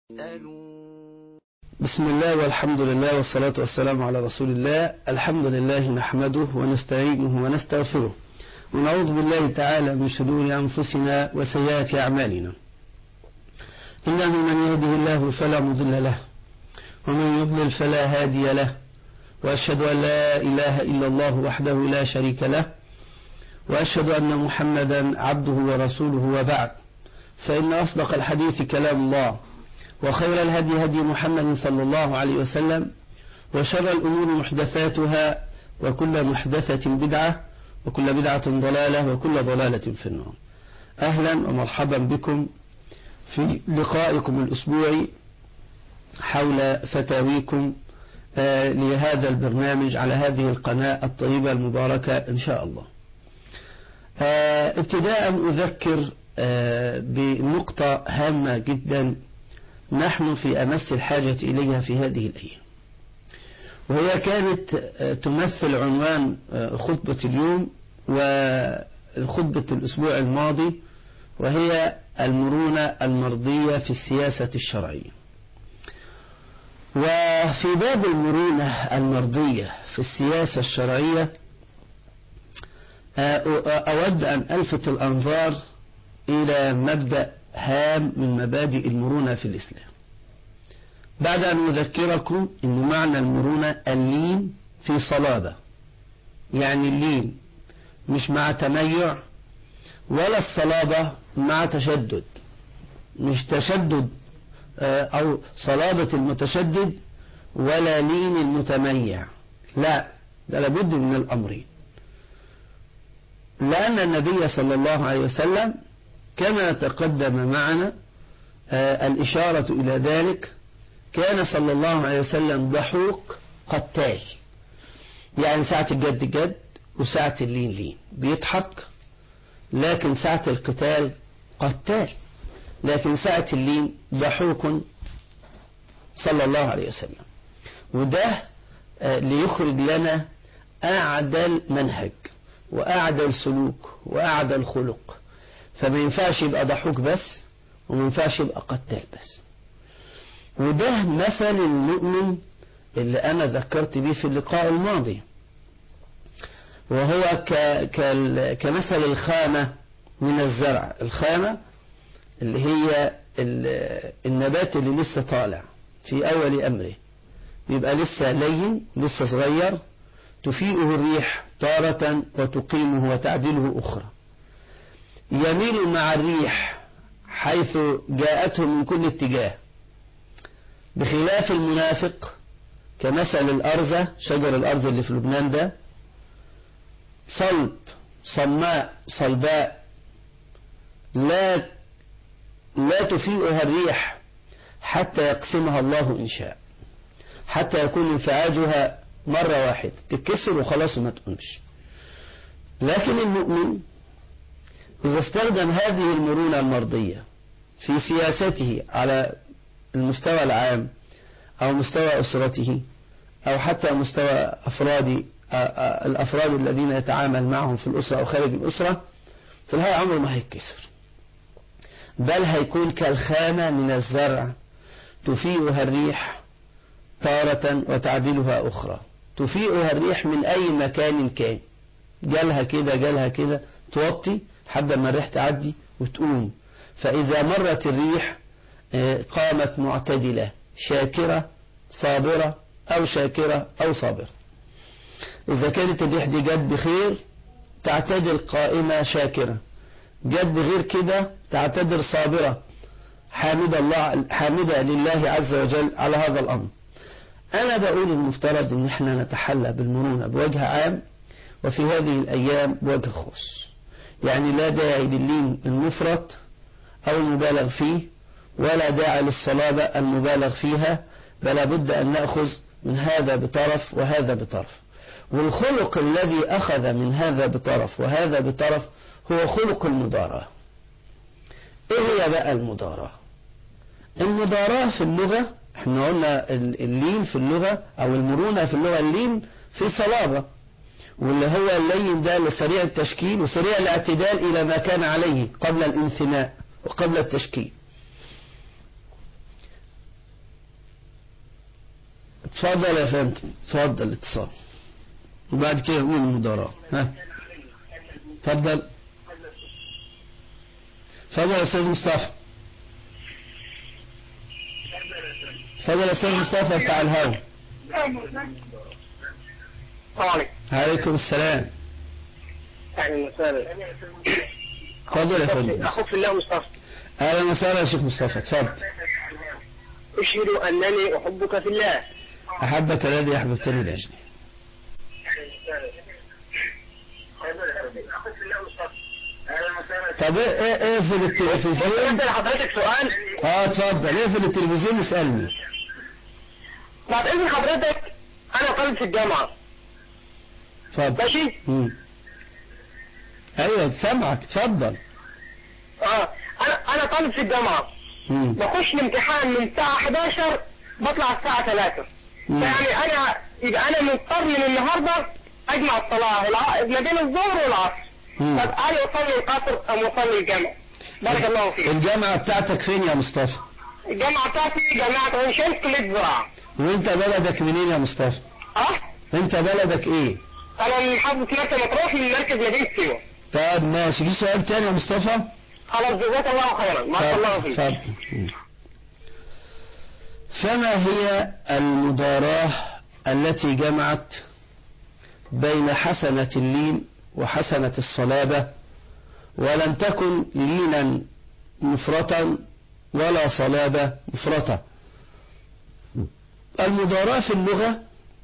بسم الله والحمد لله والصلاة والسلام على رسول الله الحمد لله نحمده ونستعينه ونستغفره ونعوذ بالله تعالى من شرور أنفسنا وسيئات أعمالنا إنه من يهده الله فلا مضل له ومن يضلل فلا هادي له وأشهد أن لا إله إلا الله وحده لا شريك له وأشهد أن محمدا عبده ورسوله وبعد فإن أصدق الحديث كلام الله وخير الهدي هدي محمد صلى الله عليه وسلم وشر الأمور محدثاتها وكل محدثة بدعة وكل بدعة ضلالة وكل ضلالة في النار أهلا ومرحبا بكم في لقائكم الأسبوعي حول فتاويكم لهذا البرنامج على هذه القناة الطيبة المباركة إن شاء الله ابتداء أذكر بنقطة هامة جدا نحن في أمس الحاجة إليها في هذه الأيام وهي كانت تمثل عنوان خطبة اليوم وخطبة الأسبوع الماضي وهي المرونة المرضية في السياسة الشرعية وفي باب المرونة المرضية في السياسة الشرعية أود أن ألفت الأنظار إلى مبدأ هام من مبادئ المرونة في الإسلام بعد أن أذكركم أن معنى المرونة اللين في صلابة يعني اللين مش مع تميع ولا الصلابة مع تشدد مش تشدد أو صلابة المتشدد ولا لين المتميع لا ده لابد من الأمرين لأن النبي صلى الله عليه وسلم كما تقدم معنا الإشارة إلى ذلك كان صلى الله عليه وسلم ضحوك قتال يعني ساعة الجد جد وساعة اللين لين بيضحك لكن ساعة القتال قتال لكن ساعة اللين ضحوك صلى الله عليه وسلم وده ليخرج لنا أعدل منهج وأعدل سلوك وأعدل خلق فما ينفعش يبقى ضحوك بس وما ينفعش يبقى قتال بس وده مثل المؤمن اللي أنا ذكرت به في اللقاء الماضي وهو ك... ك... كمثل الخامة من الزرع الخامة اللي هي النبات اللي لسه طالع في أول أمره بيبقى لسه لين لسه صغير تفيئه الريح تارة وتقيمه وتعدله أخرى يميل مع الريح حيث جاءته من كل اتجاه بخلاف المنافق كمثل الأرزة شجر الأرز اللي في لبنان ده صلب صماء صلباء لا لا تفيئها الريح حتى يقسمها الله إن شاء حتى يكون انفعاجها مرة واحدة تتكسر وخلاص وما تقومش لكن المؤمن إذا استخدم هذه المرونة المرضية في سياسته على المستوى العام أو مستوى أسرته أو حتى مستوى أفراد الأفراد الذين يتعامل معهم في الأسرة أو خارج الأسرة في الحقيقة عمره ما هيتكسر بل هيكون كالخامة من الزرع تفيئها الريح تارة وتعدلها أخرى تفيئها الريح من أي مكان كان جالها كده جالها كده توطي لحد ما الريح تعدي وتقوم فإذا مرت الريح قامت معتدلة شاكرة صابرة أو شاكرة أو صابرة إذا كانت الريح دي جت بخير تعتدل قائمة شاكرة جت بغير كده تعتدل صابرة حامدة, الله حامدة لله عز وجل على هذا الأمر أنا بقول المفترض أن احنا نتحلى بالمرونة بوجه عام وفي هذه الأيام بوجه خاص يعني لا داعي للين المفرط أو المبالغ فيه ولا داعي للصلابة المبالغ فيها بل بد أن نأخذ من هذا بطرف وهذا بطرف والخلق الذي أخذ من هذا بطرف وهذا بطرف هو خلق المداراة إيه هي بقى المداراة المداراة في اللغة احنا قلنا اللين في اللغة أو المرونة في اللغة اللين في صلابة واللي هو اللين ده لسريع التشكيل وسريع الاعتدال إلى ما كان عليه قبل الانثناء وقبل التشكيل اتفضل يا فندم اتفضل الاتصال وبعد كده نقول المداراة ها اتفضل اتفضل يا استاذ مصطفى اتفضل يا استاذ مصطفى بتاع الهوا السلام عليكم السلام اهلا وسهلا اتفضل يا فندم اخوك في الله مصطفى اهلا وسهلا يا شيخ مصطفى اتفضل اشهد انني احبك في الله احبك الذي احببتني لاجله طب ايه ايه ايه في التلفزيون اسال حضرتك سؤال اه اتفضل ايه في التلفزيون اسالني بعد اذن حضرتك انا طالب في الجامعه اتفضل ماشي مم. ايوه سامعك اتفضل اه انا انا طالب في الجامعه مم. بخش الامتحان من الساعه 11 بطلع الساعه 3 مم. فيعني انا يبقى انا مضطر من النهارده اجمع الصلاه الع... ما بين الظهر والعصر مم. طب هل اصلي القصر ام اصلي الجامع بارك الله فيك الجامعة بتاعتك فين يا مصطفى الجامعه بتاعتي جامعه عين شمس كليه زراعه وانت بلدك منين يا مصطفى اه انت بلدك ايه انا من محافظه مركز مطروح من مركز مدينه سيوه طب ماشي في سؤال تاني يا مصطفى خلاص جزاك الله خيرا بارك الله فيك اتفضل. مم. فما هي المداراة التي جمعت بين حسنة اللين وحسنة الصلابة ولم تكن لينا مفرطا ولا صلابة مفرطة المداراة في اللغة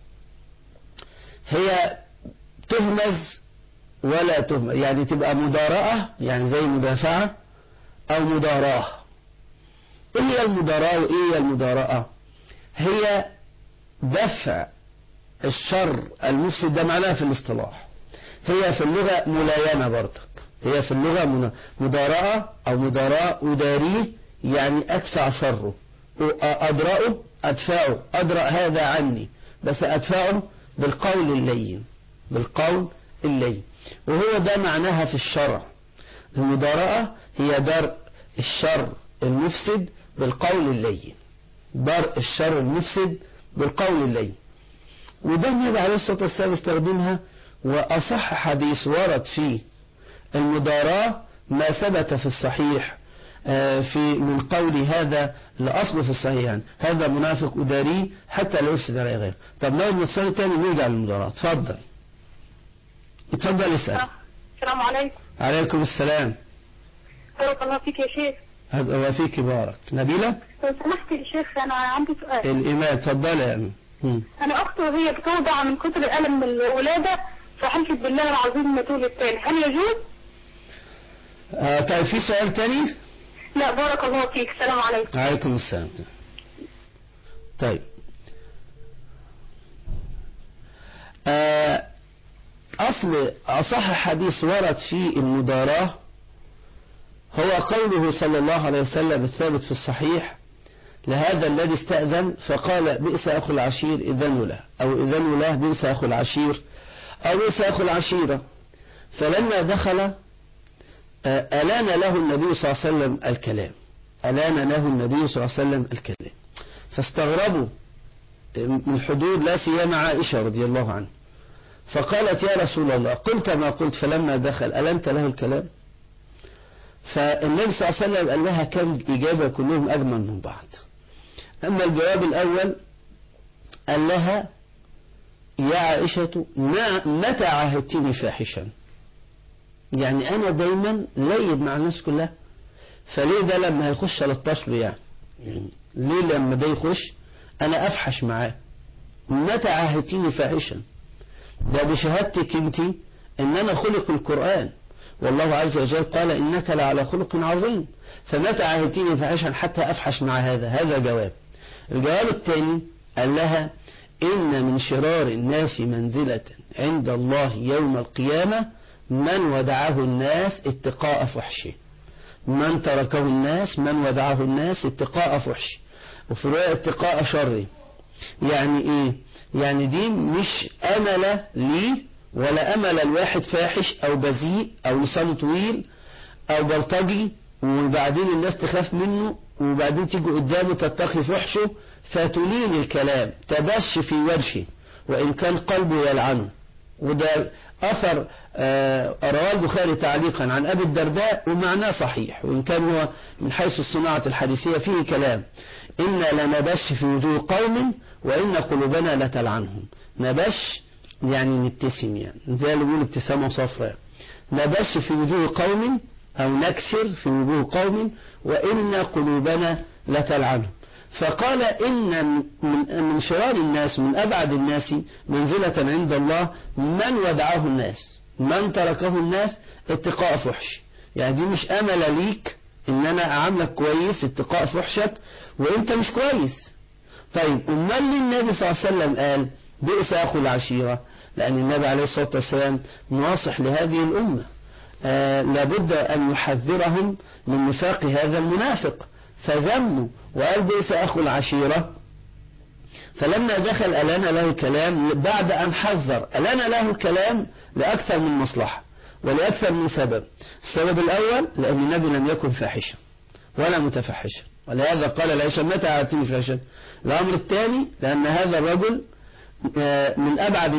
هي تهمز ولا تهمز يعني تبقى مداراة يعني زي مدافعة أو مداراة إيه هي المداراة وإيه هي المداراة هي دفع الشر المفسد ده معناها في الاصطلاح هي في اللغة ملايمة برضك هي في اللغة من- مداراة أو مداراة أداريه يعني أدفع شره أدرأه أدفعه أدرأ هذا عني بس أدفعه بالقول اللين بالقول اللين وهو ده معناها في الشرع المداراة هي درء الشر المفسد بالقول اللين درء الشر المفسد بالقول اللين وده النبي عليه الصلاة والسلام استخدمها وأصح حديث ورد فيه المداراة ما ثبت في الصحيح آه، في من قول هذا لأصله في الصحيح يعني هذا منافق أداري حتى لا يفسد على غيره طب نقعد نتصل تاني ونرجع للمداراة اتفضل اتفضل اسأل السلام عليكم عليكم السلام بارك الله فيك يا شيخ هذا وفيك بارك نبيلة لو سمحت يا شيخ انا عندي سؤال الإمام اتفضل يا أمين مم. انا اختي وهي بتوجع من كتر الالم من الولاده فحلفت بالله العظيم ما تولد تاني هل يجوز؟ آه طيب في سؤال تاني لا بارك الله فيك السلام عليكم عليكم السلام طيب آه، أصل أصح حديث ورد في المداراة هو قوله صلى الله عليه وسلم الثابت في الصحيح لهذا الذي استأذن فقال بئس أخو العشير إذن له أو إذن له بئس أخو العشير أو بئس أخو العشيرة فلما دخل آه، ألان له النبي صلى الله عليه وسلم الكلام ألان له النبي صلى الله عليه وسلم الكلام فاستغربوا من حدود لا سيما عائشة رضي الله عنها فقالت يا رسول الله قلت ما قلت فلما دخل ألنت له الكلام فالنبي صلى الله عليه وسلم قال لها كم إجابة كلهم أجمل من بعض أما الجواب الأول قال لها يا عائشة ما متى عاهدتني فاحشا يعني أنا دايما ليد مع الناس كلها فليه ده لما هيخش للطشل يعني يعني ليه لما ده يخش أنا أفحش معاه متى عاهدتني فاحشا ده بشهادتك انت ان انا خلق القرآن والله عز وجل قال انك لعلى خلق عظيم فمتى عاهدتني فاحشا حتى افحش مع هذا هذا جواب الجواب الثاني قال لها ان من شرار الناس منزلة عند الله يوم القيامة من ودعه الناس اتقاء فحشه من تركه الناس من ودعه الناس اتقاء فحشه وفي رواية اتقاء شره يعني ايه يعني دي مش امل لي ولا امل الواحد فاحش او بذيء او لسانه طويل او بلطجي وبعدين الناس تخاف منه وبعدين تيجي قدامه تتقي فحشه فتلين الكلام تبش في وجهه وإن كان قلبه يلعنه وده أثر آه، رواه البخاري تعليقا عن أبي الدرداء ومعناه صحيح وإن كان هو من حيث الصناعة الحديثية فيه كلام إنا لنبش في وجوه قوم وإن قلوبنا لتلعنهم نبش يعني نبتسم يعني زي اللي بيقول ابتسامة صفراء نبش في وجوه قوم أو نكسر في وجوه قوم وإن قلوبنا لتلعنهم فقال إن من, من شرار الناس من أبعد الناس منزلة عند الله من ودعه الناس من تركه الناس اتقاء فحش يعني دي مش أمل ليك إن أنا أعاملك كويس اتقاء فحشك وإنت مش كويس طيب أمال ليه النبي صلى الله عليه وسلم قال بئس أخو العشيرة لأن النبي عليه الصلاة والسلام ناصح لهذه الأمة آه لابد أن يحذرهم من نفاق هذا المنافق فذموا وقال بئس أخو العشيرة فلما دخل ألان له الكلام بعد أن حذر ألان له الكلام لأكثر من مصلحة ولأكثر من سبب السبب الأول لأن النبي لم يكن فاحشا ولا متفحشا ولهذا قال لعيشة متى أعطيني فاحشا الأمر الثاني لأن هذا الرجل آه، من أبعد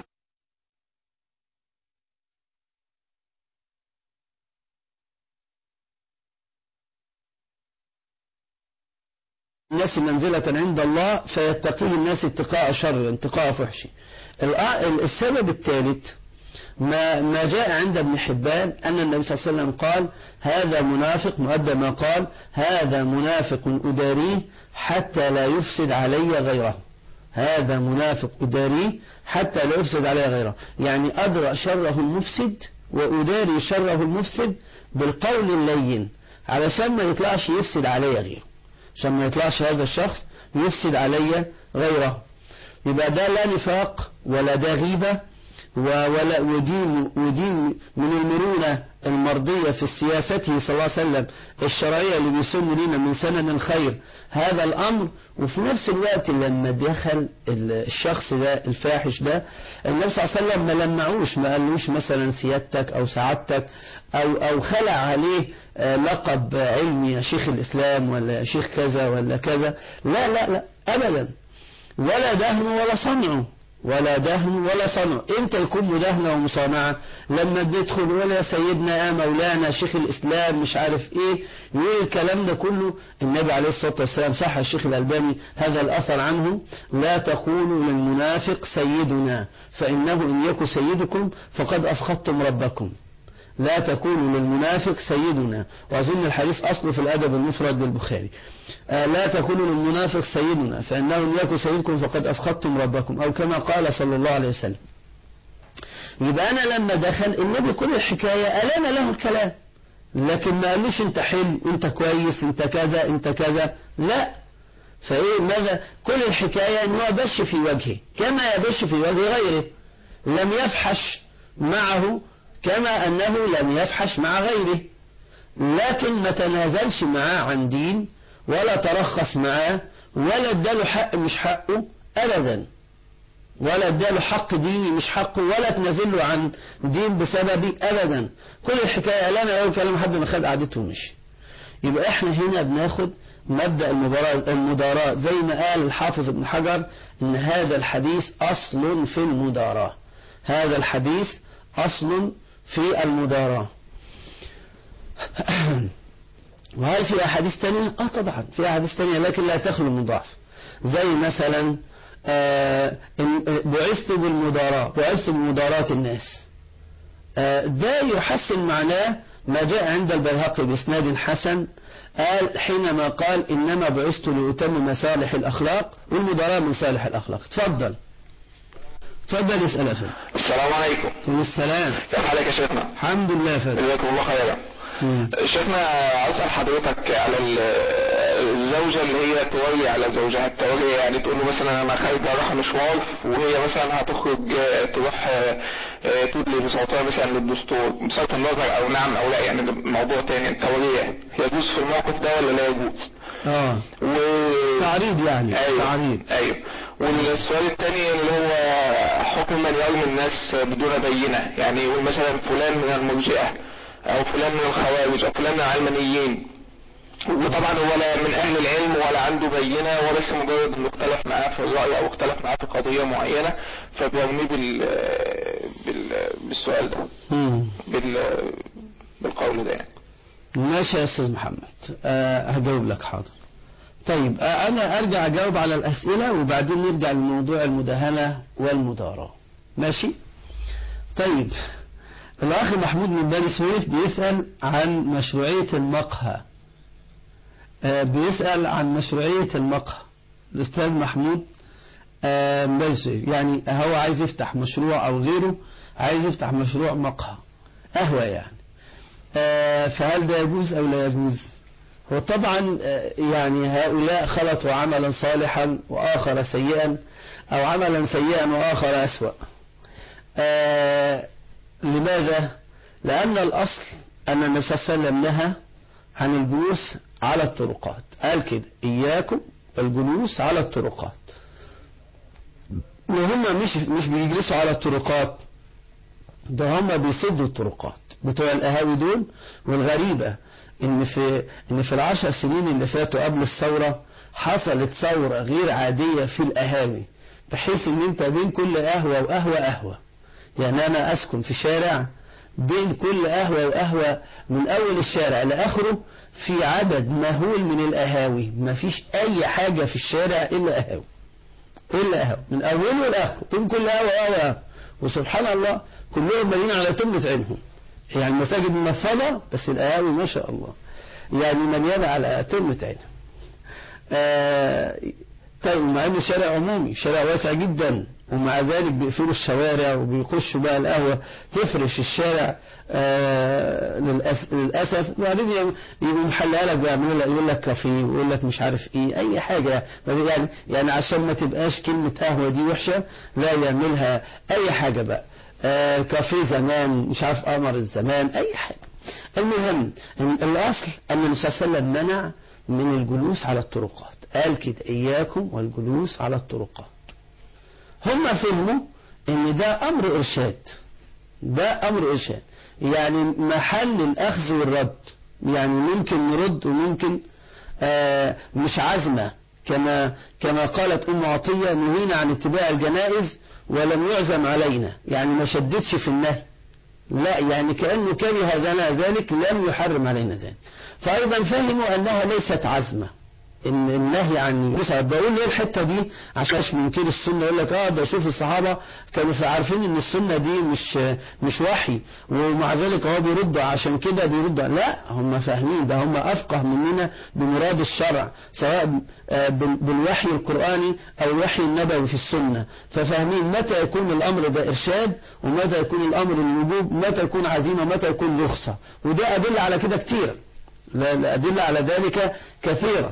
الناس منزلة عند الله فيتقيه الناس اتقاء شر اتقاء فحش السبب الثالث ما ما جاء عند ابن حبان أن النبي صلى الله عليه وسلم قال هذا منافق مؤدى ما قال هذا منافق أداريه حتى لا يفسد علي غيره هذا منافق أداريه حتى لا يفسد علي غيره يعني أدرى شره المفسد وأداري شره المفسد بالقول اللين علشان ما يطلعش يفسد علي غيره عشان ما يطلعش هذا الشخص يفسد علي غيره يبقى ده لا نفاق ولا ده غيبة ولا ودين ودين من المرونة المرضية في سياسته صلى الله عليه وسلم الشرعية اللي بيسن لنا من سنن الخير هذا الأمر وفي نفس الوقت لما دخل الشخص ده الفاحش ده النبي صلى الله عليه وسلم ما لمعوش ما قالوش مثلا سيادتك أو سعادتك أو أو خلع عليه لقب علمي يا شيخ الإسلام ولا شيخ كذا ولا كذا لا لا لا أبدا ولا دهن ولا صنعه ولا دهن ولا صنع امتى يكون مدهنة ومصانعة لما بيدخل يقول يا سيدنا يا مولانا شيخ الاسلام مش عارف ايه يقول الكلام ده كله النبي عليه الصلاة والسلام صح الشيخ الالباني هذا الاثر عنه لا تقولوا للمنافق سيدنا فانه ان يكن سيدكم فقد اسخطتم ربكم لا تقولوا للمنافق سيدنا وأظن الحديث أصله في الأدب المفرد للبخاري آه لا تقولوا للمنافق سيدنا فإنه إن يكن سيدكم فقد أسخطتم ربكم أو كما قال صلى الله عليه وسلم يبقى أنا لما دخل النبي كل الحكاية ألان له الكلام لكن ما قالوش انت حلو انت كويس انت كذا انت كذا لا فايه ماذا كل الحكاية ان هو بش في وجهه كما يبش في وجه غيره لم يفحش معه كما أنه لم يفحش مع غيره لكن ما تنازلش معاه عن دين ولا ترخص معاه ولا اداله حق مش حقه أبدا ولا اداله حق ديني مش حقه ولا تنازله عن دين بسببي أبدا كل الحكاية لا أنا أقول كلام حد ما خد قعدته ومشي يبقى احنا هنا بناخد مبدأ المباراة المداراة زي ما قال الحافظ ابن حجر ان هذا الحديث أصل في المداراة هذا الحديث أصل في المداراة وهل في أحاديث تانية؟ آه طبعا في أحاديث تانية لكن لا تخلو من ضعف زي مثلا آه بعثت بالمداراة بعثت بمداراة الناس آه ده يحسن معناه ما جاء عند البيهقي بإسناد حسن قال حينما قال إنما بعثت لأتم مصالح الأخلاق والمداراة من صالح الأخلاق تفضل تفضل اسأل يا فندم السلام عليكم وعليكم السلام كيف حالك يا شيخنا الحمد لله يا فندم جزاكم الله خيرا مم. شيخنا عايز اسال حضرتك على ال- الزوجة اللي هي تولي على زوجها التولية يعني تقول له مثلا انا خارجة رايحة مشوار وهي مثلا هتخرج آه، تروح آه، آه، تدلي بصوتها مثلا للدستور بصرف النظر او نعم او لا يعني ده موضوع تاني التولية يجوز في الموقف ده ولا لا يجوز؟ اه و... تعريض يعني ايوه تعريض ايوه والسؤال الثاني اللي هو حكم من يرمي الناس بدون بينة يعني يقول مثلا فلان من المرجئة او فلان من الخوارج او فلان من العلمانيين وطبعا هو لا من اهل العلم ولا عنده بينه هو بس مجرد انه اختلف معاه في الراي او اختلف معاه في قضيه معينه فبيرميه بال... بال... بالسؤال ده مم. بال... بالقول ده يعني ماشي يا استاذ محمد أه هجاوب لك حاضر طيب أه انا ارجع اجاوب على الاسئله وبعدين نرجع لموضوع المداهنه والمداراه ماشي طيب الاخ محمود من بني سويف بيسال عن مشروعيه المقهى أه بيسال عن مشروعيه المقهى الاستاذ محمود أه من بني سويف يعني هو عايز يفتح مشروع او غيره عايز يفتح مشروع مقهى قهوه يعني آه، فهل ده يجوز أو لا يجوز هو طبعا آه، يعني هؤلاء خلطوا عملا صالحا وآخر سيئا أو عملا سيئا وآخر أسوأ آه، لماذا؟ لأن الأصل أن النبي صلى الله عليه وسلم نهى عن الجلوس على الطرقات قال كده إياكم الجلوس على الطرقات وهم مش مش بيجلسوا على الطرقات ده هم بيسدوا الطرقات بتوع القهاوي دول والغريبة ان في ان في العشر سنين اللي فاتوا قبل الثورة حصلت ثورة غير عادية في القهاوي بحيث ان انت بين كل قهوة وقهوة قهوة يعني انا اسكن في شارع بين كل قهوة وقهوة من اول الشارع لاخره في عدد مهول من القهاوي ما فيش اي حاجة في الشارع الا قهاوي الا قهوة من اوله لاخره بين كل قهوة قهوة قهوة وسبحان الله كلهم مالين على تمة عينهم يعني المساجد منفضة بس القهاوي ما شاء الله يعني مليانة على تمة عينهم آه طيب مع انه شارع عمومي شارع واسع جدا ومع ذلك بيقفلوا الشوارع وبيخشوا بقى القهوة تفرش الشارع آه للأس- للأسف وبعدين يقوم- يقوم محلها لك بيعملوا لك يقول لك كافيه ويقول لك مش عارف ايه اي حاجة يعني يعني عشان ما تبقاش كلمة قهوة دي وحشة لا يعملها اي حاجة بقى آه كافيه زمان مش عارف قمر الزمان اي حاجة المهم إن الاصل ان النبي صلى الله عليه وسلم منع من الجلوس على الطرقات قال كده اياكم والجلوس على الطرقات هم فهموا ان ده امر ارشاد ده امر ارشاد يعني محل الاخذ والرد يعني ممكن نرد وممكن آه مش عزمة كما كما قالت ام عطية نهينا عن اتباع الجنائز ولم يعزم علينا يعني ما شددش في النهي لا يعني كأنه كره لنا ذلك لم يحرم علينا ذلك فأيضا فهموا أنها ليست عزمة ان النهي عن بص بقول ليه الحته دي عشان مش منكر السنه يقول لك اه ده شوف الصحابه كانوا عارفين ان السنه دي مش مش وحي ومع ذلك هو بيرد عشان كده بيرد لا هم فاهمين ده هم افقه مننا بمراد الشرع سواء آه، بال- بالوحي القراني او الوحي النبوي في السنه ففاهمين متى يكون الامر ده ارشاد ومتى يكون الامر الوجوب متى يكون عزيمه متى يكون رخصه وده ادله على كده كتير لا لا أدلة على ذلك كثيرة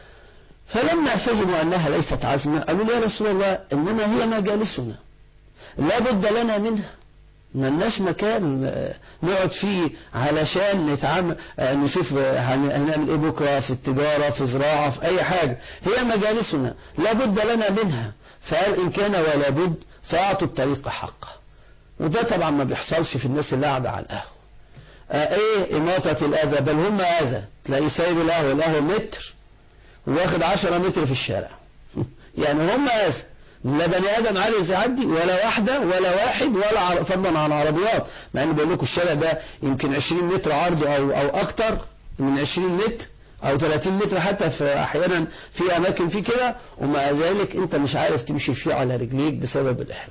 فلما فهموا أنها ليست عزمة قالوا له يا رسول الله إنما هي مجالسنا لا بد لنا منها ملناش مكان آه، نقعد فيه علشان نتعامل آه، نشوف آه، هن- هنعمل ايه بكره في التجاره في زراعه في اي حاجه هي مجالسنا لا بد لنا منها فقال ان كان ولا بد فاعطوا الطريق حقه وده طبعا ما بيحصلش في الناس اللي قاعده على القهوه آه، ايه إماطة الأذى بل هم أذى تلاقيه سايب القهوة القهوة متر واخد عشرة متر في الشارع يعني هم أذى لا بني آدم عايز يعدي ولا واحدة ولا واحد ولا عر... فضلا عن عربيات مع ان بقول لكم الشارع ده يمكن 20 متر عرض او او اكتر من 20 متر او 30 متر حتى في احيانا في اماكن فيه كده ومع ذلك انت مش عارف تمشي فيه على رجليك بسبب القهوة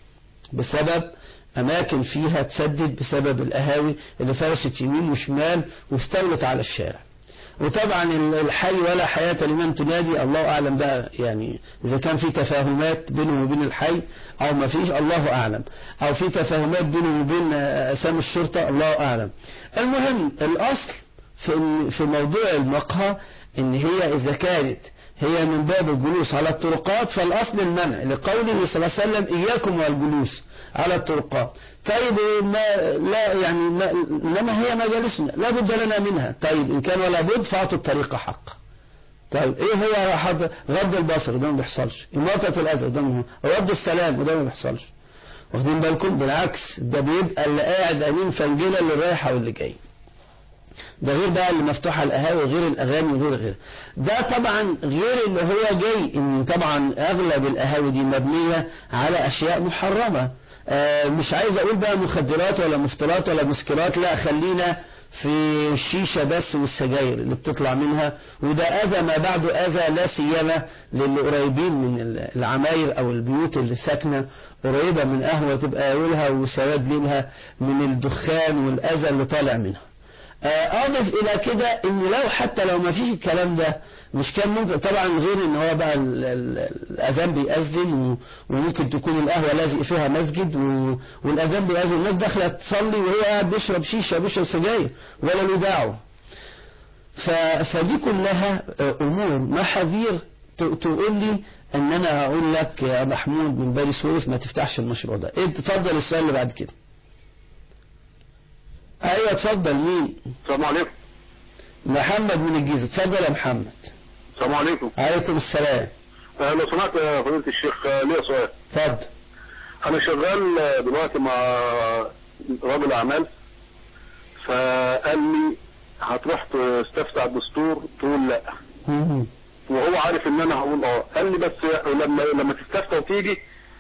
بسبب أماكن فيها تسدد بسبب القهاوي اللي فرشت يمين وشمال واستولت على الشارع وطبعا الحي ولا حياة لمن تنادي الله أعلم بقى يعني إذا كان في تفاهمات بينه وبين الحي أو ما فيش الله أعلم أو في تفاهمات بينه وبين أسام الشرطة الله أعلم المهم الأصل في في موضوع المقهى إن هي إذا كانت هي من باب الجلوس على الطرقات فالأصل المنع لقوله صلى الله عليه وسلم إياكم والجلوس على الطرقات طيب ما لا يعني ما إنما هي مجالسنا لا بد لنا منها طيب إن كان ولا بد فأعطوا الطريق حق طيب إيه هو حد غض البصر ده ما بيحصلش إماطة الأذى ده ما رد السلام وده ما بيحصلش واخدين بالكم بالعكس ده بيبقى اللي قاعد أمين فنجلة اللي رايحة واللي جاي ده غير بقى اللي مفتوح على القهاوي غير الاغاني وغير غير ده طبعا غير اللي هو جاي ان طبعا اغلب القهاوي دي مبنيه على اشياء محرمه آه مش عايز اقول بقى مخدرات ولا مفترات ولا مسكرات لا خلينا في الشيشه بس والسجاير اللي بتطلع منها وده اذى ما بعده اذى لا سيما للي قريبين من العماير او البيوت اللي ساكنه قريبه من قهوه تبقى يقولها وسواد ليلها من الدخان والاذى اللي طالع منها اضف الى كده ان لو حتى لو ما فيش الكلام ده مش كان ممكن طبعا غير ان هو بقى ال- ال- الاذان بيأذن و- وممكن تكون القهوه لازق فيها مسجد و- والاذان بيأذن الناس داخله تصلي وهو قاعد بيشرب شيشه بيشرب سجاير ولا له دعوه ف- فدي كلها آه، امور محاذير ت- تقول لي ان انا هقول لك يا محمود من بني سويف ما تفتحش المشروع ده إيه تفضل السؤال اللي بعد كده ايوه اتفضل مين السلام عليكم محمد من الجيزه اتفضل يا محمد السلام عليكم عليكم السلام آه، لو سمحت يا فضيلة الشيخ آه، ليا سؤال اتفضل انا شغال آه، دلوقتي مع رجل اعمال فقال لي هتروح تستفتح الدستور تقول لا مم. وهو عارف ان انا هقول اه قال لي بس لما لما تستفتح وتيجي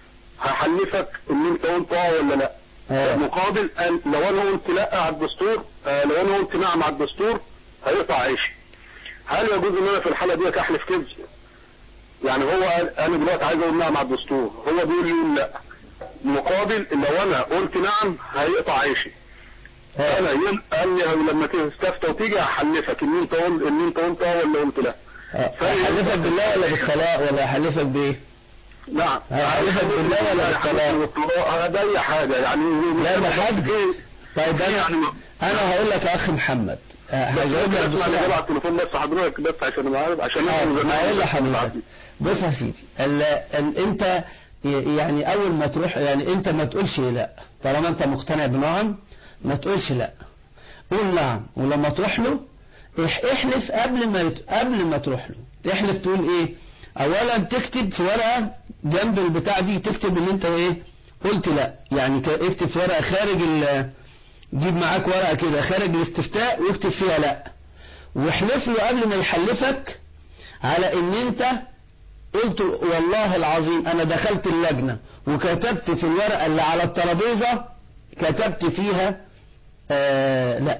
هحلفك ان انت قلت اه ولا لا آه. مقابل قال لو انا قلت لا على الدستور آه، لو انا قلت نعم على الدستور هيقطع عيشي هل يجوز ان انا في الحاله دي احلف كذب يعني هو قال انا دلوقتي عايز اقول نعم على الدستور هو بيقول لي قول لا مقابل لو انا قلت نعم هيقطع عيشي آه. انا يوم قال لي لما تستفتى وتيجي هحلفك ان انت قلت ان انت قلت اه ولا قلت لا آه. احلفك بالله ولا بالطلاق ولا احلفك بايه نعم هحلفك بالله ولا بالطلاق؟ هذا اي حاجه يعني لا بحد طيب انا يعني انا هقول لك يا اخ محمد آه، هجاوب لك اسمع اللي بسرعه على التليفون بس حضرتك بس عشان ابقى عارف عشان آه، أنا زمان هقول بس لحضرتك بص يا سيدي ال ال انت ي- يعني اول ما تروح يعني انت ما تقولش لا طالما انت مقتنع بنعم ما تقولش لا قول نعم ولما تروح له اح- احلف قبل ما يت... قبل ما تروح له تحلف تقول ايه اولا تكتب في ورقه جنب البتاع دي تكتب ان انت ايه قلت لا يعني ك- اكتب في ورقه خارج ال جيب معاك ورقه كده خارج الاستفتاء واكتب فيها لا واحلف له قبل ما يحلفك على ان انت قلت والله العظيم انا دخلت اللجنة وكتبت في الورقة اللي على الترابيزة كتبت فيها آه لا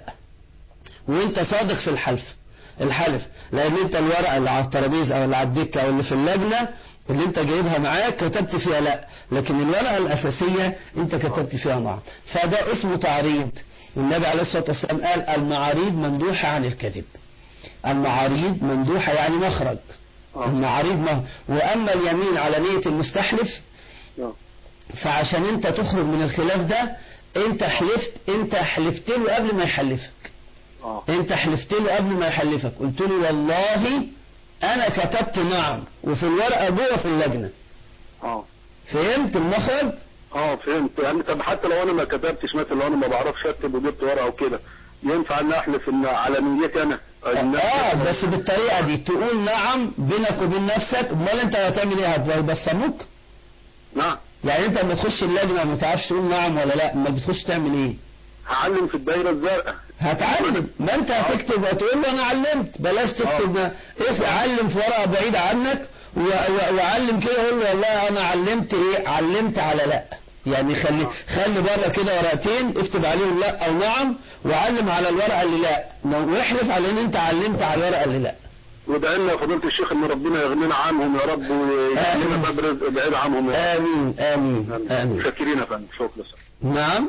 وانت صادق في الحلف الحلف لان انت الورقة اللي على الترابيزة او اللي على الدكة او اللي في اللجنة اللي انت جايبها معاك كتبت فيها لا لكن الورقة الاساسية انت كتبت فيها نعم فده اسمه تعريض والنبي عليه الصلاة والسلام قال المعاريض مندوحة عن الكذب المعاريض مندوحة يعني مخرج المعاريض ما واما اليمين على نية المستحلف آه. فعشان انت تخرج من الخلاف ده انت حلفت انت حلفت له قبل ما يحلفك اه انت حلفت له قبل ما يحلفك قلت له والله انا كتبت نعم وفي الورقة جوه في اللجنة اه فهمت المخرج اه فهمت يعني طب حتى لو انا ما كتبتش مثلا لو انا ما بعرفش اكتب وجبت ورقه وكده ينفع ان احلف ان على نيتي انا إن اه أنا- بس بالطريقة دي تقول نعم بينك وبين نفسك امال انت هتعمل ايه هتبصموك نعم يعني انت لما تخش اللجنة ما تعرفش تقول نعم ولا لا امال بتخش تعمل ايه هعلم في الدايره الزرقاء هتعلم ما انت هتكتب وتقول له انا علمت بلاش تكتب ما ايه علم في ورقه بعيد عنك و- و- وعلم كده قول له والله انا علمت ايه علمت على لا يعني خلي خلي بره كده ورقتين اكتب عليهم لا او نعم وعلم على الورقه اللي لا واحلف على ان انت علمت على الورقه اللي لا وادعي لنا يا فضيله الشيخ ان ربنا يغنينا عنهم يا رب ويجعلنا باب رزق بعيد عنهم يا رب امين امين امين متشكرين يا فندم شكرا نعم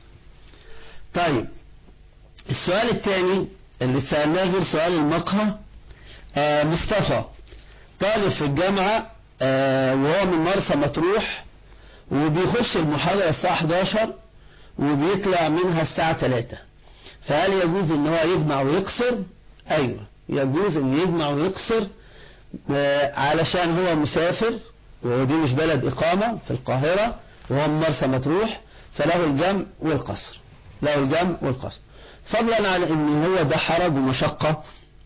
طيب السؤال الثاني اللي سألناه غير سؤال المقهى آه مصطفى طالب في الجامعة آه وهو من مرسى مطروح وبيخش المحاضرة الساعة 11 وبيطلع منها الساعة 3 فهل يجوز ان هو يجمع ويقصر ايوه يجوز ان يجمع ويقصر آه علشان هو مسافر ودي مش بلد اقامة في القاهرة وهو من مرسى مطروح فله الجمع والقصر له الجمع والقصر فضلا عن ان هو ده حرج ومشقة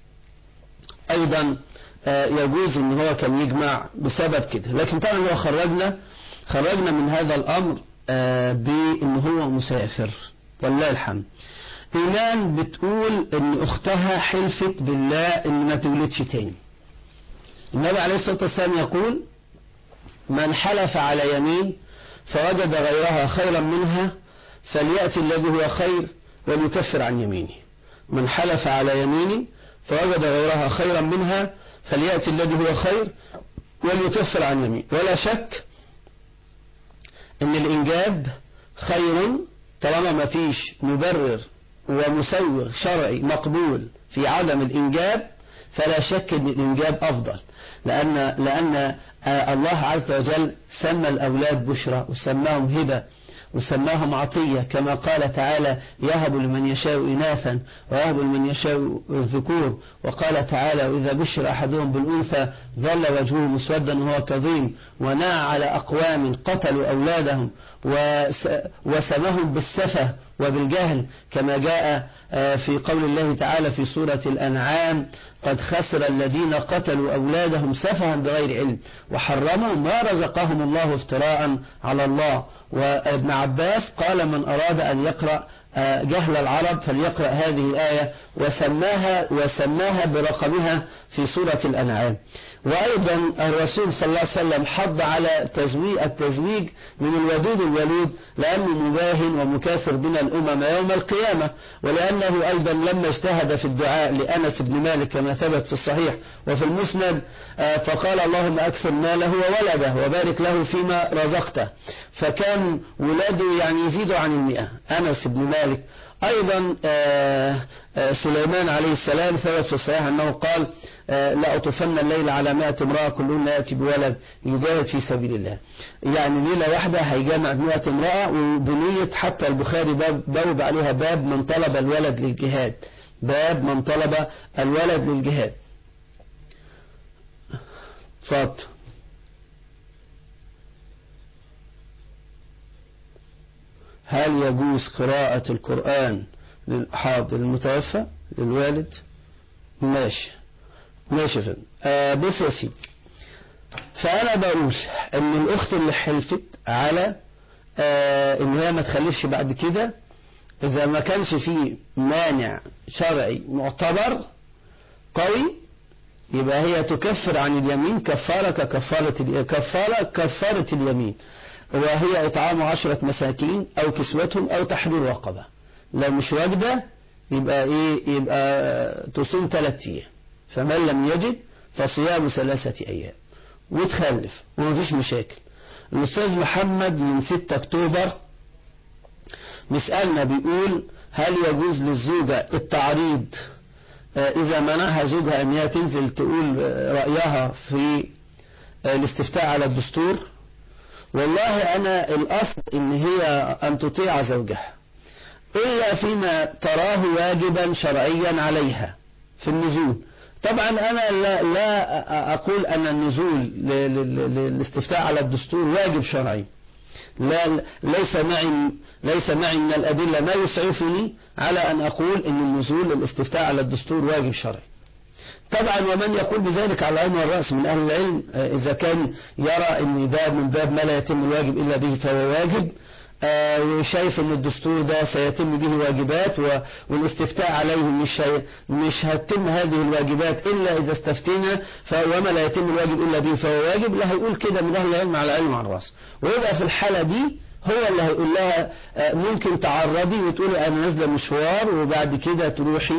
ايضا آه، يجوز ان هو كان يجمع بسبب كده لكن طبعا هو خرجنا خرجنا من هذا الامر آه، بان هو مسافر ولله الحمد إيمان بتقول إن أختها حلفت بالله إن ما تولدش تاني النبي عليه الصلاة والسلام يقول من حلف على يمين فوجد غيرها خيرا منها فليأتي الذي هو خير وليكفر عن يمينه من حلف على يمينه فوجد غيرها خيرا منها فليأتي الذي هو خير وليكفر عن يمينه ولا شك ان الانجاب خير طالما ما فيش مبرر ومسوغ شرعي مقبول في عدم الانجاب فلا شك ان الانجاب افضل لان لان آه، الله عز وجل سمى الاولاد بشرى وسماهم هبه وسماهم عطية كما قال تعالى يهب لمن يشاء إناثا ويهب لمن يشاء الذكور وقال تعالى وإذا بشر أحدهم بالأنثى ظل وجهه مسودا وهو كظيم وناع على أقوام قتلوا أولادهم وس- وسمهم بالسفة وبالجهل كما جاء آه، في قول الله تعالى في سورة الأنعام قد خسر الذين قتلوا أولادهم سفها بغير علم وحرموا ما رزقهم الله افتراء على الله وابن عباس قال من أراد أن يقرأ آه، جهل العرب فليقرأ هذه الآية وسماها وسماها برقمها في سورة الأنعام وأيضا الرسول صلى الله عليه وسلم حض على تزويج التزويج من الودود الولود لأنه مباهن ومكاثر بنا الأمم يوم القيامة ولأنه أيضا لما اجتهد في الدعاء لأنس بن مالك كما ثبت في الصحيح وفي المسند آه، فقال اللهم أكثر ماله وولده وبارك له فيما رزقته فكان ولاده يعني يزيدوا عن المئة أنس بن مالك أيضا آه، آه، سليمان عليه السلام ثبت في الصحيح أنه قال آه، لا أطوفن الليل على مائة امرأة كلهن يأتي بولد يجاهد في سبيل الله يعني ليلة واحدة هيجمع بمائة امرأة وبنية حتى البخاري باب بوب عليها باب من طلب الولد للجهاد باب من طلب الولد للجهاد اتفضل هل يجوز قراءة القرآن للحاضر المتوفى للوالد ماشي ماشي فندم آه بص يا سيدي فأنا بقول إن الأخت اللي حلفت على آه إن هي ما تخلفش بعد كده إذا ما كانش فيه مانع شرعي معتبر قوي يبقى هي تكفر عن اليمين كفارة ككفارة ال- كفارة كفارة اليمين وهي إطعام عشرة مساكين أو كسوتهم أو تحرير رقبة لو مش واجدة يبقى إيه يبقى تصوم ثلاثة أيام فمن لم يجد فصيام ثلاثة أيام وتخلف ومفيش مشاكل الأستاذ محمد من 6 أكتوبر بيسألنا بيقول هل يجوز للزوجة التعريض آه، إذا منعها زوجها أن هي تنزل تقول آه، رأيها في آه، الاستفتاء على الدستور والله أنا الأصل إن هي أن تطيع زوجها إلا فيما تراه واجبا شرعيا عليها في النزول طبعا أنا لا, لا أقول أن النزول ل- ل- ل- للاستفتاء على الدستور واجب شرعي لا ليس معي ليس معي من الأدلة ما يسعفني على أن أقول أن النزول للاستفتاء على الدستور واجب شرعي طبعا ومن يقول بذلك على العين والرأس من أهل العلم آه، إذا كان يرى أن ده من باب ما لا يتم الواجب إلا به فهو واجب آه، وشايف ان الدستور ده سيتم به واجبات و- والاستفتاء عليه مش هي- مش هتتم هذه الواجبات الا اذا استفتينا ف- وما لا يتم الواجب الا به فهو واجب لا هيقول كده من اهل العلم على العلم وعلى الراس ويبقى في الحاله دي هو اللي هيقول لها آه، ممكن تعرضي وتقولي انا نازله مشوار وبعد كده تروحي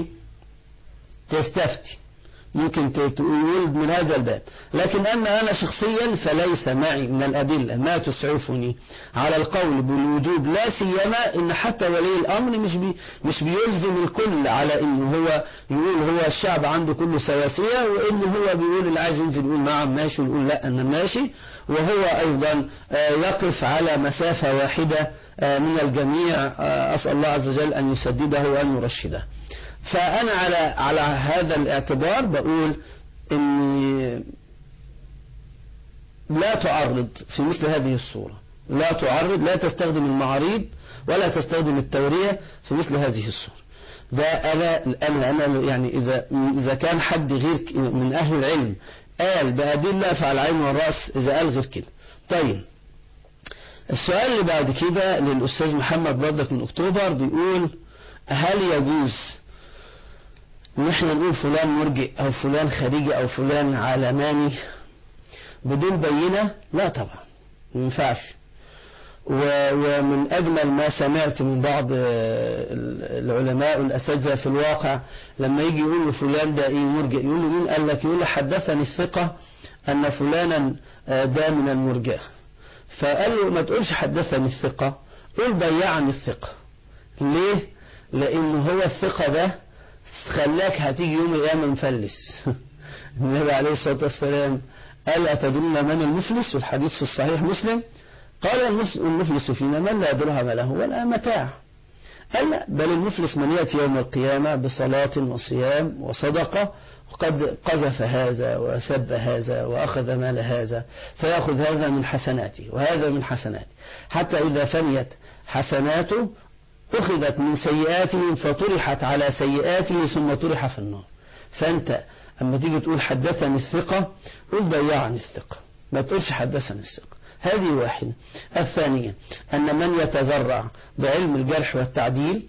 تستفتي ممكن ت- تقول من هذا الباب لكن أما أنا شخصيا فليس معي من الأدلة ما تسعفني على القول بالوجوب لا سيما إن حتى ولي الأمر مش بي مش بيلزم الكل على إنه هو يقول هو الشعب عنده كله سواسية وإن هو بيقول اللي عايز ينزل يقول نعم ماشي ويقول لا أنا ماشي وهو أيضا آه، يقف على مسافة واحدة آه، من الجميع آه، أسأل الله عز وجل أن يسدده وأن يرشده فأنا على على هذا الاعتبار بقول إني لا تعرض في مثل هذه الصورة لا تعرض لا تستخدم المعاريض ولا تستخدم التورية في مثل هذه الصورة ده أنا أنا أنا يعني إذا إذا كان حد غير ك- من أهل العلم قال بأدلة فعلى العين والرأس إذا قال غير كده طيب السؤال اللي بعد كده للأستاذ محمد برضك من أكتوبر بيقول هل يجوز ان احنا نقول فلان مرجئ او فلان خارجي او فلان علماني بدون بينة لا طبعا ما ينفعش و- ومن أجمل ما سمعت من بعض آه، العلماء والأساتذة في الواقع لما يجي يقول له فلان ده إيه مرجئ يقول له مين قال لك يقول له حدثني الثقة أن فلانا آه، ده من المرجئة فقال له ما تقولش حدثني الثقة قول ضيعني الثقة ليه؟ لأن هو الثقة ده خلاك هتيجي يوم القيامة مفلس النبي عليه الصلاة والسلام قال أتدرون من المفلس والحديث في الصحيح مسلم قال المفلس- المفلس فينا من لا درهم له ولا متاع قال لا بل المفلس من يأتي يوم القيامة بصلاة وصيام وصدقة وقد قذف هذا وسب هذا وأخذ مال هذا فيأخذ هذا من حسناته وهذا من حسناته حتى إذا فنيت حسناته أخذت من سيئاتهم فطرحت على سيئاته ثم طرح في النار فأنت أما تيجي تقول حدثني الثقة قل ضيعني الثقة ما تقولش حدثني الثقة هذه واحدة الثانية أن من يتذرع بعلم الجرح والتعديل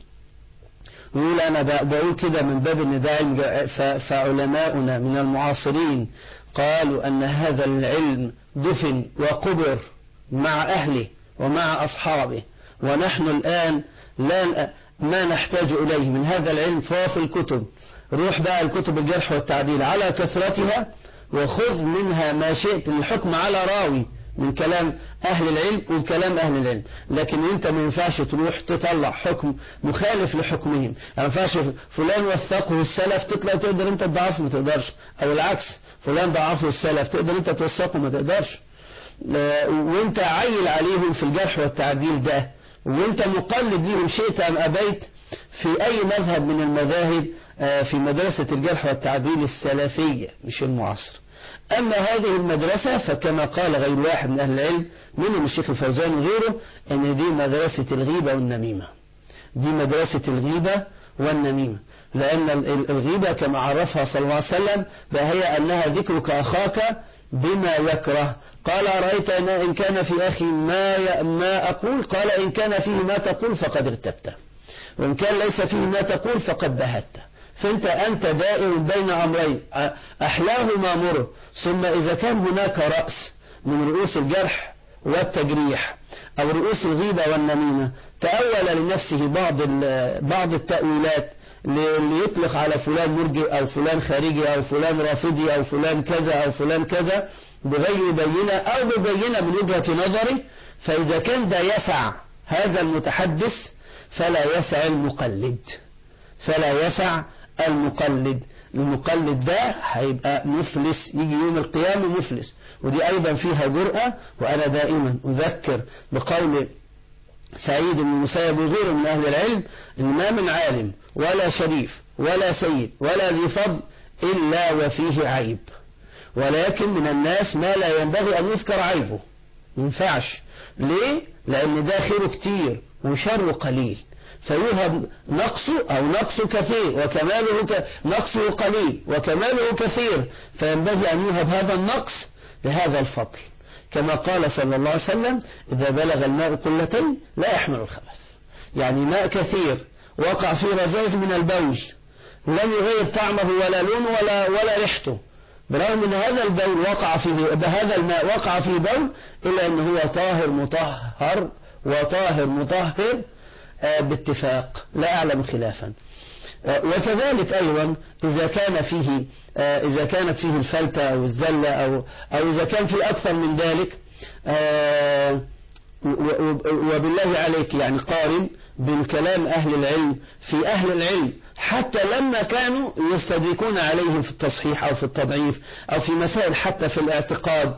يقول أنا ب- بقول كده من باب ان ده علم ج- ف- فعلماؤنا من المعاصرين قالوا أن هذا العلم دفن وقبر مع أهله ومع أصحابه ونحن الآن لا ما نحتاج إليه من هذا العلم فهو في الكتب روح بقى الكتب الجرح والتعديل على كثرتها وخذ منها ما شئت للحكم على راوي من كلام أهل العلم وكلام أهل العلم لكن أنت ما ينفعش تروح تطلع حكم مخالف لحكمهم ما ينفعش فلان وثقه السلف تطلع تقدر أنت تضعفه ما تقدرش أو العكس فلان ضعفه السلف تقدر أنت توثقه ما تقدرش آه، وانت عيل عليهم في الجرح والتعديل ده وانت مقلد ليهم شئت ام ابيت في اي مذهب من المذاهب آه، في مدرسة الجرح والتعديل السلفية مش المعاصر اما هذه المدرسة فكما قال غير واحد من اهل العلم منهم الشيخ الفوزان وغيره ان دي مدرسة الغيبة والنميمة دي مدرسة الغيبة والنميمة لأن ال- ال- الغيبة كما عرفها صلى الله عليه وسلم فهي أنها ذكرك أخاك بما يكره قال أرأيت إن- إن كان في أخي ما ي- ما أقول قال إن كان فيه ما تقول فقد ارتبت وإن كان ليس فيه ما تقول فقد بهت فأنت أنت دائر بين أمرين أ- أحلاهما مر ثم إذا كان هناك رأس من رؤوس الجرح والتجريح أو رؤوس الغيبة والنميمة تأول لنفسه بعض ال- بعض التأويلات ل- ليطلق على فلان مرجئ أو فلان خارجي أو فلان رافضي أو فلان كذا أو فلان كذا بغير بينة أو ببينة من وجهة نظري فإذا كان ده يسع هذا المتحدث فلا يسع المقلد فلا يسع المقلد المقلد ده هيبقى مفلس يجي يوم القيامة مفلس ودي أيضا فيها جرأة وأنا دائما أذكر بقول سعيد بن المسيب وغيره من أهل العلم إن ما من عالم ولا شريف ولا سيد ولا ذي فضل إلا وفيه عيب ولكن من الناس ما لا ينبغي أن يذكر عيبه ما ينفعش ليه؟ لأن ده خيره كتير وشره قليل فيوهب نقصه أو نقصه كثير وكماله ك... نقصه قليل وكماله كثير فينبغي أن يوهب هذا النقص لهذا الفضل كما قال صلى الله عليه وسلم إذا بلغ الماء قلتين لا يحمل الخبث يعني ماء كثير وقع فيه رذاذ من البول لم يغير طعمه ولا لونه ولا ولا ريحته برغم ان هذا البول وقع فيه بهذا الماء وقع فيه بول الا ان هو طاهر مطهر وطاهر مطهر آه، باتفاق لا اعلم خلافا آه، وكذلك ايضا اذا كان فيه آه، اذا كانت فيه الفلتة او الزلة او او اذا كان في اكثر من ذلك آه، و- و- وبالله عليك يعني قارن بين كلام أهل العلم في أهل العلم حتى لما كانوا يستدركون عليهم في التصحيح أو في التضعيف أو في مسائل حتى في الاعتقاد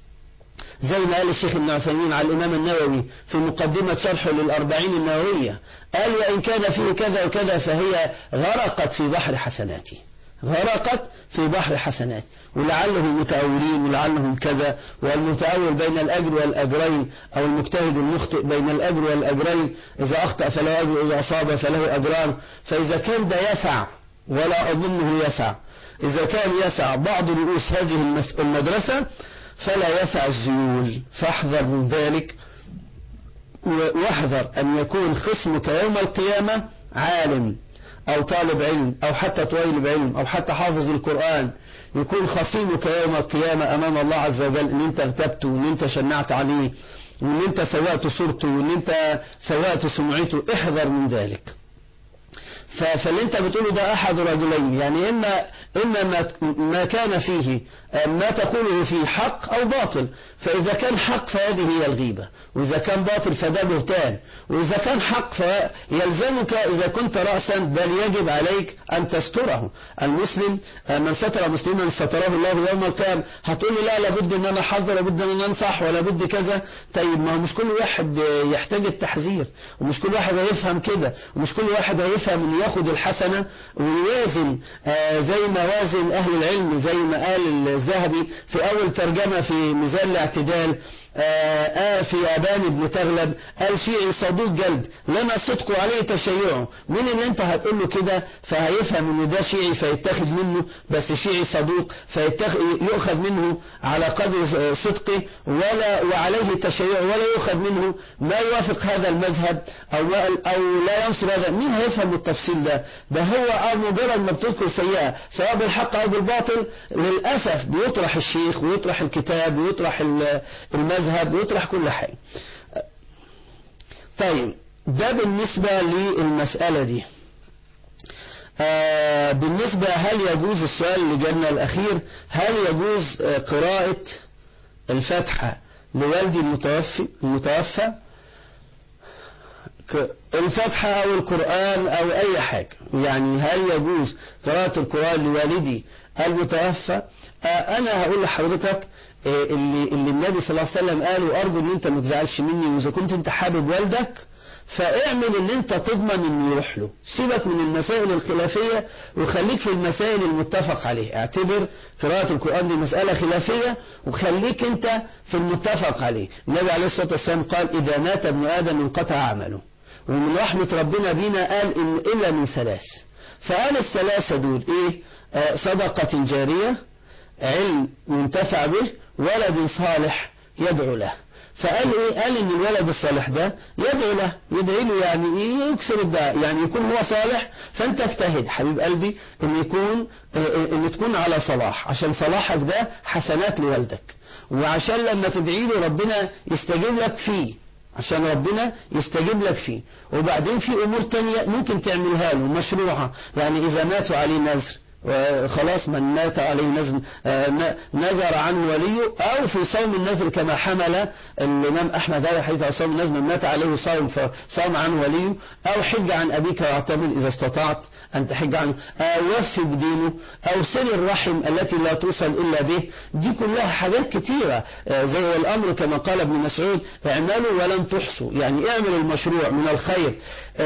زي ما قال الشيخ ابن عثيمين على الإمام النووي في مقدمة شرحه للأربعين النووية قال وإن كان فيه كذا وكذا فهي غرقت في بحر حسناته غرقت في بحر حسنات ولعلهم متأولين ولعلهم كذا والمتأول بين الأجر والأجرين أو المجتهد المخطئ بين الأجر والأجرين إذا أخطأ فله أجر وإذا أصاب فله أجران فإذا كان ده يسع ولا أظنه يسع إذا كان يسع بعض رؤوس هذه المس- المدرسة فلا يسع الزيول فاحذر من ذلك و- واحذر أن يكون خصمك يوم القيامة عالم أو طالب علم أو حتى طالب علم أو حتى حافظ القرآن يكون خصيمك يوم القيامة أمام الله عز وجل إن أنت اغتبته وإن أنت شنعت عليه وإن أنت سوأت صورته وإن أنت سوأت سمعته احذر من ذلك ف- فاللي انت بتقوله ده احد رجلين يعني اما اما ما, ما كان فيه آه، ما تقوله فيه حق او باطل فاذا كان حق فهذه هي الغيبه واذا كان باطل فده بهتان واذا كان حق فيلزمك اذا كنت راسا بل يجب عليك ان تستره المسلم آه، من ستر مسلما ستره الله يوم القيامه هتقول لي لا لابد ان انا احذر لابد ان انا انصح ولا بد كذا طيب ما هو مش كل واحد آه، يحتاج التحذير ومش كل واحد هيفهم كده ومش كل واحد هيفهم انه ياخد الحسنه ويوازن آه، زي ما وازن اهل العلم زي ما قال الذهبي في اول ترجمه في ميزان الاعتدال آه، آه في أبان بن تغلب قال شيعي صدوق جلد لنا صدق عليه تشيعه مين اللي انت هتقول له كده فهيفهم ان ده شيعي فيتاخد منه بس شيعي صدوق فيؤخذ منه على قدر صدقه ولا وعليه تشيع ولا يؤخذ منه ما يوافق هذا المذهب او او لا ينصر هذا مين هيفهم التفصيل ده ده هو أو مجرد ما بتذكر سيئة سواء بالحق او بالباطل للاسف بيطرح الشيخ ويطرح الكتاب ويطرح ال- المذهب ويطرح كل حاجة طيب ده بالنسبة للمسألة دي آه بالنسبة هل يجوز السؤال اللي جالنا الأخير هل يجوز آه قراءة الفاتحة لوالدي المتوفي المتوفى ك- الفاتحة أو القرآن أو أي حاجة يعني هل يجوز قراءة القرآن لوالدي المتوفى آه أنا هقول لحضرتك آه اللي, اللي النبي صلى الله عليه وسلم قال وأرجو إن أنت ما تزعلش مني وإذا كنت أنت حابب والدك فاعمل اللي انت تضمن انه يروح له سيبك من المسائل الخلافية وخليك في المسائل المتفق عليه اعتبر قراءة القرآن دي مسألة خلافية وخليك انت في المتفق عليه النبي عليه الصلاة والسلام قال اذا مات ابن ادم انقطع عمله ومن رحمة ربنا بينا قال إن إلا من ثلاث فقال الثلاثة دول إيه آه صدقة جارية علم ينتفع به ولد صالح يدعو له فقال ايه قال ان الولد الصالح ده يدعو له يدعي له يعني ايه يكسر الدعاء يعني يكون هو صالح فانت اجتهد حبيب قلبي ان يكون ان تكون على صلاح عشان صلاحك ده حسنات لوالدك وعشان لما تدعي له ربنا يستجيب لك فيه عشان ربنا يستجيب لك فيه وبعدين في امور تانية ممكن تعملها له مشروعة يعني اذا ماتوا عليه نذر وخلاص من مات عليه نذر نذر عنه وليه أو في صوم النذر كما حمل الإمام أحمد هذا حديث عن صوم النذر من مات عليه صوم فصام عنه وليه أو حج عن أبيك واعتمر إذا استطعت أن تحج عنه أو وفي بدينه أو سل الرحم التي لا توصل إلا به دي كلها حاجات كتيرة زي الأمر كما قال ابن مسعود اعملوا ولن تحصوا يعني اعمل المشروع من الخير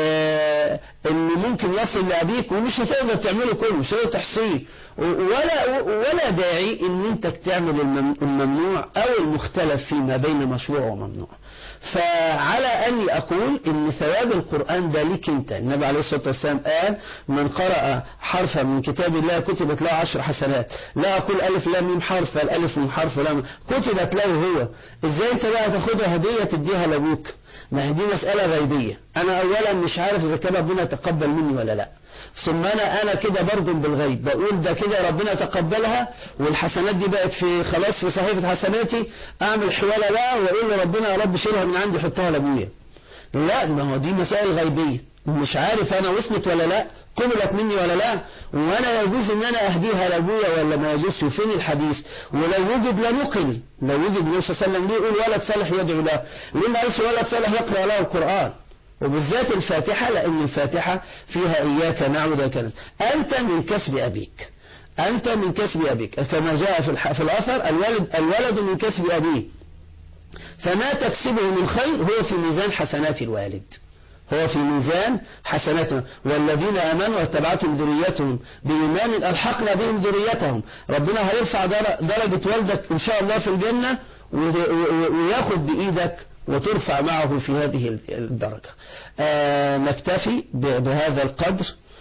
اللي ممكن يصل لأبيك ومش هتقدر تعمله كله مش هتقدر تحصيه ولا ولا داعي ان انت تعمل الممنوع او المختلف فيما بين مشروع وممنوع فعلى اني اقول ان ثواب القرآن ده ليك انت النبي عليه الصلاة والسلام قال من قرأ حرفا من كتاب الله كتبت له عشر حسنات لا اقول الف لام ميم حرف الالف من حرف لام كتبت له هو ازاي انت بقى تاخدها هدية تديها لابوك ما هي دي مسألة غيبية انا اولا مش عارف اذا كان ربنا تقبل مني ولا لا ثم انا انا كده برجم بالغيب بقول ده كده ربنا تقبلها والحسنات دي بقت في خلاص في صحيفة حسناتي اعمل حوالة بقى واقول لربنا يا رب شيلها من عندي حطها لابويا لا ما هو دي مسائل غيبية مش عارف انا وصلت ولا لا قبلت مني ولا لا وانا يجوز ان انا اهديها لابويا ولا ما يجوز فين الحديث ولو وجد لنقل لو وجد النبي صلى الله عليه وسلم ليه يقول ولد صالح يدعو له ليه ما قالش ولد صالح يقرا له القران وبالذات الفاتحة لأن الفاتحة فيها إياك نعبد وإياك نستعين أنت من كسب أبيك أنت من كسب أبيك كما جاء في, في الأثر الولد, الولد من كسب أبيه فما تكسبه من خير هو في ميزان حسنات الوالد هو في ميزان حسناتهم والذين امنوا واتبعتهم ذريتهم بايمان الحقنا بهم ذريتهم ربنا هيرفع درجه والدك ان شاء الله في الجنه وياخد بايدك وترفع معه في هذه الدرجة آه نكتفي بهذا القدر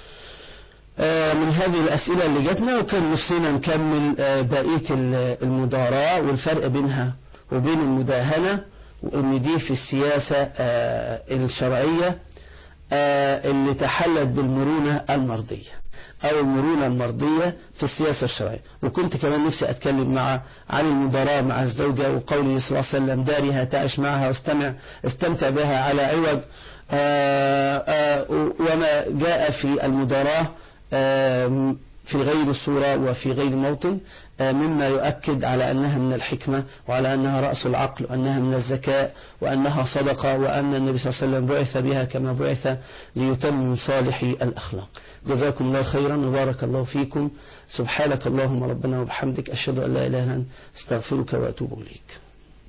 آه من هذه الأسئلة اللي جاتنا وكان نفسنا نكمل آه بقية المداراة والفرق بينها وبين المداهنة وإن دي في السياسة الشرعية آه، اللي تحلت بالمرونة المرضية أو المرونة المرضية في السياسة الشرعية وكنت كمان نفسي أتكلم مع عن المداراة مع الزوجة وقوله صلى الله عليه وسلم دارها تعش معها واستمع استمتع بها على عوض آه، آه، وما جاء في المداراة آه، في غير صورة وفي غير موطن آه، مما يؤكد على أنها من الحكمة وعلى أنها رأس العقل وأنها من الذكاء وأنها صدقة وأن النبي صلى الله عليه وسلم بعث بها كما بعث ليتم صالح الأخلاق جزاكم الله خيرا وبارك الله فيكم سبحانك اللهم ربنا وبحمدك أشهد أن لا إله إلا أنت استغفرك وأتوب إليك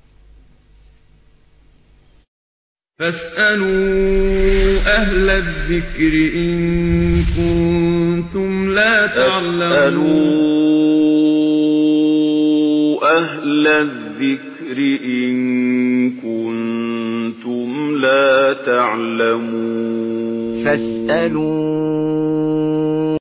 فاسألوا أهل الذكر إن كنتم لا تعلمون فاسألوا أهل الذكر إن كنتم لا تعلمون فاسألوا